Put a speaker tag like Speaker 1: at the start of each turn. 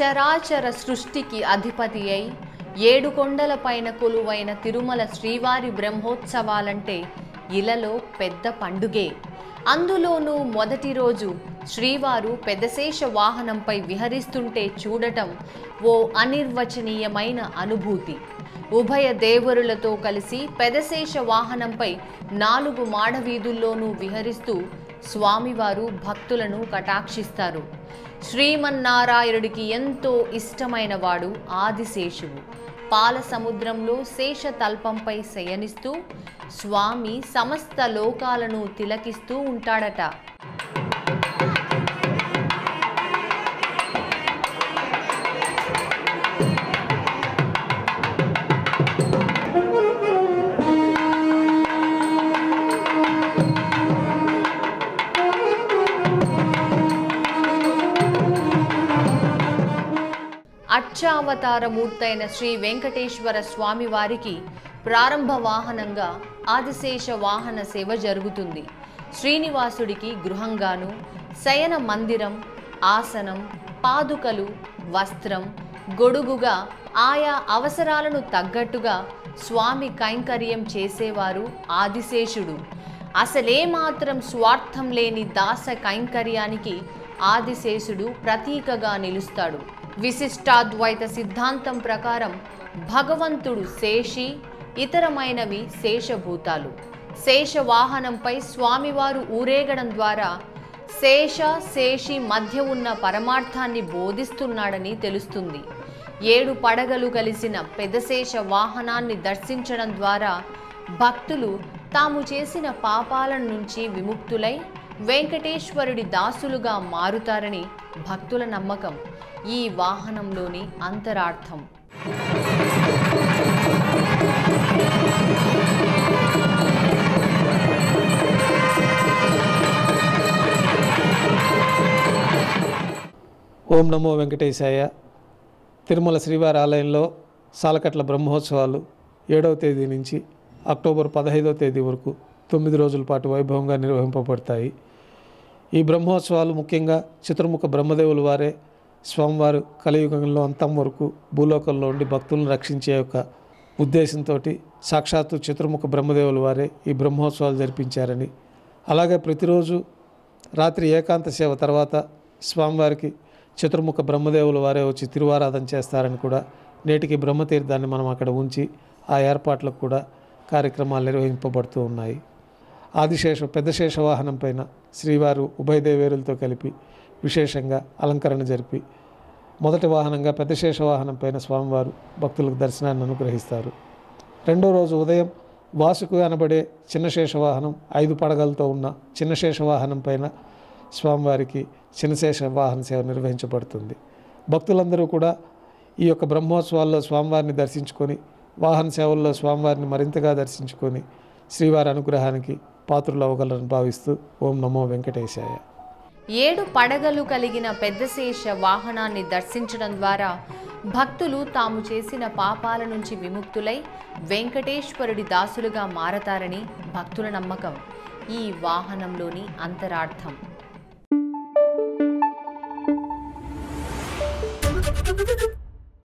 Speaker 1: చరాచర సృష్టికి అధిపతి అయి ఏడు కొండల పైన కొలువైన తిరుమల శ్రీవారి బ్రహ్మోత్సవాలంటే ఇలలో పెద్ద పండుగే అందులోనూ మొదటి రోజు శ్రీవారు పెదశేష వాహనంపై విహరిస్తుంటే చూడటం ఓ అనిర్వచనీయమైన అనుభూతి ఉభయ దేవరులతో కలిసి పెదశేష వాహనంపై నాలుగు మాడవీధుల్లోనూ విహరిస్తూ స్వామివారు భక్తులను కటాక్షిస్తారు శ్రీమన్నారాయణుడికి ఎంతో ఇష్టమైన వాడు ఆదిశేషువు పాల సముద్రంలో శేష తల్పంపై శయనిస్తూ స్వామి సమస్త లోకాలను తిలకిస్తూ ఉంటాడట అర్చావతారమూర్తైన శ్రీ వెంకటేశ్వర స్వామి వారికి ప్రారంభ వాహనంగా ఆదిశేష వాహన సేవ జరుగుతుంది శ్రీనివాసుడికి గృహంగాను శయన మందిరం ఆసనం పాదుకలు వస్త్రం గొడుగుగా ఆయా అవసరాలను తగ్గట్టుగా స్వామి కైంకర్యం చేసేవారు ఆదిశేషుడు అసలేమాత్రం స్వార్థం లేని దాస కైంకర్యానికి ఆదిశేషుడు ప్రతీకగా నిలుస్తాడు విశిష్టాద్వైత సిద్ధాంతం ప్రకారం భగవంతుడు శేషి ఇతరమైనవి శేషభూతాలు శేష వాహనంపై స్వామివారు ఊరేగడం ద్వారా శేష శేషి మధ్య ఉన్న పరమార్థాన్ని బోధిస్తున్నాడని తెలుస్తుంది ఏడు పడగలు కలిసిన పెదశేష వాహనాన్ని దర్శించడం ద్వారా భక్తులు తాము చేసిన పాపాల నుంచి విముక్తులై వెంకటేశ్వరుడి దాసులుగా మారుతారని భక్తుల నమ్మకం ఈ వాహనంలోని అంతరార్థం
Speaker 2: ఓం నమో వెంకటేశాయ తిరుమల శ్రీవారి ఆలయంలో సాలకట్ల బ్రహ్మోత్సవాలు ఏడవ తేదీ నుంచి అక్టోబర్ పదహైదవ తేదీ వరకు తొమ్మిది రోజుల పాటు వైభవంగా నిర్వహింపబడతాయి ఈ బ్రహ్మోత్సవాలు ముఖ్యంగా చతుర్ముఖ బ్రహ్మదేవుల వారే స్వామివారు కలియుగంలో అంతం వరకు భూలోకంలో ఉండి భక్తులను రక్షించే యొక్క ఉద్దేశంతో సాక్షాత్తు చతుర్ముఖ బ్రహ్మదేవుల వారే ఈ బ్రహ్మోత్సవాలు జరిపించారని అలాగే ప్రతిరోజు రాత్రి ఏకాంత సేవ తర్వాత స్వామివారికి చతుర్ముఖ బ్రహ్మదేవుల వారే వచ్చి తిరువారాధన చేస్తారని కూడా నేటికి బ్రహ్మతీర్థాన్ని మనం అక్కడ ఉంచి ఆ ఏర్పాట్లకు కూడా కార్యక్రమాలు నిర్వహింపబడుతూ ఉన్నాయి ఆదిశేష పెద్దశేష వాహనం పైన శ్రీవారు ఉభయదేవేరులతో కలిపి విశేషంగా అలంకరణ జరిపి మొదటి వాహనంగా పెద్దశేష వాహనం పైన స్వామివారు భక్తులకు దర్శనాన్ని అనుగ్రహిస్తారు రెండో రోజు ఉదయం వాసుకు అనబడే చిన్నశేష వాహనం ఐదు పడగలతో ఉన్న చిన్నశేష వాహనం పైన స్వామివారికి చిన్నశేష వాహన సేవ నిర్వహించబడుతుంది భక్తులందరూ కూడా ఈ యొక్క బ్రహ్మోత్సవాల్లో స్వామివారిని దర్శించుకొని వాహన సేవల్లో స్వామివారిని మరింతగా దర్శించుకొని శ్రీవారి అనుగ్రహానికి పాత్రులు అవ్వగలరని భావిస్తూ ఓం నమో వెంకటేశాయ
Speaker 1: ఏడు పడగలు కలిగిన పెద్దశేష వాహనాన్ని దర్శించడం ద్వారా భక్తులు తాము చేసిన పాపాల నుంచి విముక్తులై వెంకటేశ్వరుడి దాసులుగా మారతారని భక్తుల నమ్మకం ఈ వాహనంలోని అంతరార్థం